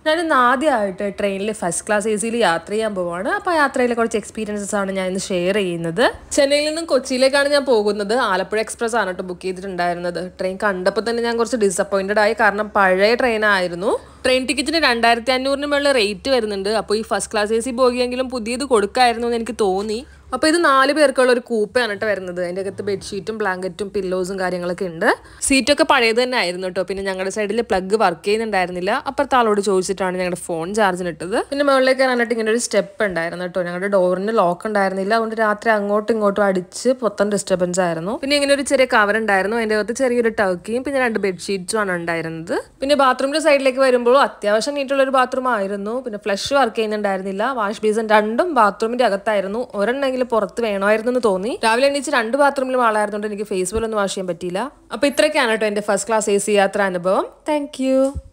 ഞാനിന്ന് ആദ്യമായിട്ട് ട്രെയിനിൽ ഫസ്റ്റ് ക്ലാസ് എ സിയിൽ യാത്ര ചെയ്യാൻ പോവാണ് അപ്പോൾ യാത്രയിലെ കുറച്ച് എക്സ്പീരിയൻസസ് ആണ് ഞാൻ ഇന്ന് ഷെയർ ചെയ്യുന്നത് ചെന്നൈയിൽ നിന്നും കൊച്ചിയിലേക്കാണ് ഞാൻ പോകുന്നത് ആലപ്പുഴ എക്സ്പ്രസ് ആണ് കേട്ടോ ബുക്ക് ചെയ്തിട്ടുണ്ടായിരുന്നത് ട്രെയിൻ കണ്ടപ്പോൾ തന്നെ ഞാൻ കുറച്ച് ഡിസപ്പോയിൻറ്റഡ് ആയി കാരണം പഴയ ട്രെയിൻ ആയിരുന്നു ട്രെയിൻ ടിക്കറ്റിന് രണ്ടായിരത്തി അഞ്ഞൂറിന് മുകളിൽ റേറ്റ് വരുന്നുണ്ട് അപ്പോൾ ഈ ഫസ്റ്റ് ക്ലാസ് എ സി ബോഗിയെങ്കിലും പുതിയത് കൊടുക്കായിരുന്നു എന്ന് എനിക്ക് തോന്നി അപ്പോൾ ഇത് നാല് പേർക്കുള്ള ഒരു കൂപ്പയാണ് കേട്ടോ വരുന്നത് അതിൻ്റെ അകത്ത് ബെഡ്ഷീറ്റും ബ്ലാങ്കറ്റും പില്ലോസും കാര്യങ്ങളൊക്കെ ഉണ്ട് സീറ്റൊക്കെ പഴയത് തന്നെ ആയിരുന്നു കേട്ടോ പിന്നെ ഞങ്ങളുടെ സൈഡിൽ പ്ലഗ് വർക്ക് ചെയ്യുന്നുണ്ടായിരുന്നില്ല അപ്പുറത്തെ ആളോട് ചോദിച്ചിട്ടാണ് ഞങ്ങളുടെ ഫോൺ ചാർജിന് ഇട്ടത് പിന്നെ മുകളിലേക്ക് കയറാനായിട്ട് ഇങ്ങനെ ഒരു സ്റ്റെപ്പ് ഉണ്ടായിരുന്നു കേട്ടോ ഞങ്ങളുടെ ഡോറിന് ലോക്ക് ഉണ്ടായിരുന്നില്ല അതുകൊണ്ട് രാത്രി അങ്ങോട്ടും ഇങ്ങോട്ടും അടിച്ച് മൊത്തം ഡിസ്റ്റർബൻസ് ആയിരുന്നു പിന്നെ ഇങ്ങനെ ഒരു ചെറിയ കവർ ഉണ്ടായിരുന്നു അതിൻ്റെ അകത്ത് ചെറിയൊരു ടർക്കിയും പിന്നെ രണ്ട് ബെഡ്ഷീറ്റ്സും ആണ് ഉണ്ടായിരുന്നത് പിന്നെ ബാത്റൂമിന്റെ സൈഡിലേക്ക് വരുമ്പോൾ അത്യാവശ്യം നീറ്റുള്ള ഒരു ബാത്റൂം ആയിരുന്നു പിന്നെ ഫ്ലഷ് വർക്ക് ചെയ്യുന്നുണ്ടായിരുന്നില്ല വാഷ് ബേസിൻ രണ്ടും ബാത്റൂമിന്റെ അകത്തായിരുന്നു ഒരെണ്ണെങ്കിലും പുറത്ത് വേണമായിരുന്നു എന്ന് തോന്നി രാവിലെ എണീച്ച് രണ്ട് ബാത്റൂമിലും ആളായിരുന്നുകൊണ്ട് എനിക്ക് ഫേസ് പോലൊന്നും വാഷ് ചെയ്യാൻ പറ്റിയില്ല അപ്പൊ ഇത്രയൊക്കെയാണ് കേട്ടോ എന്റെ ഫസ്റ്റ് ക്ലാസ് എ സി യാത്ര അനുഭവം താങ്ക്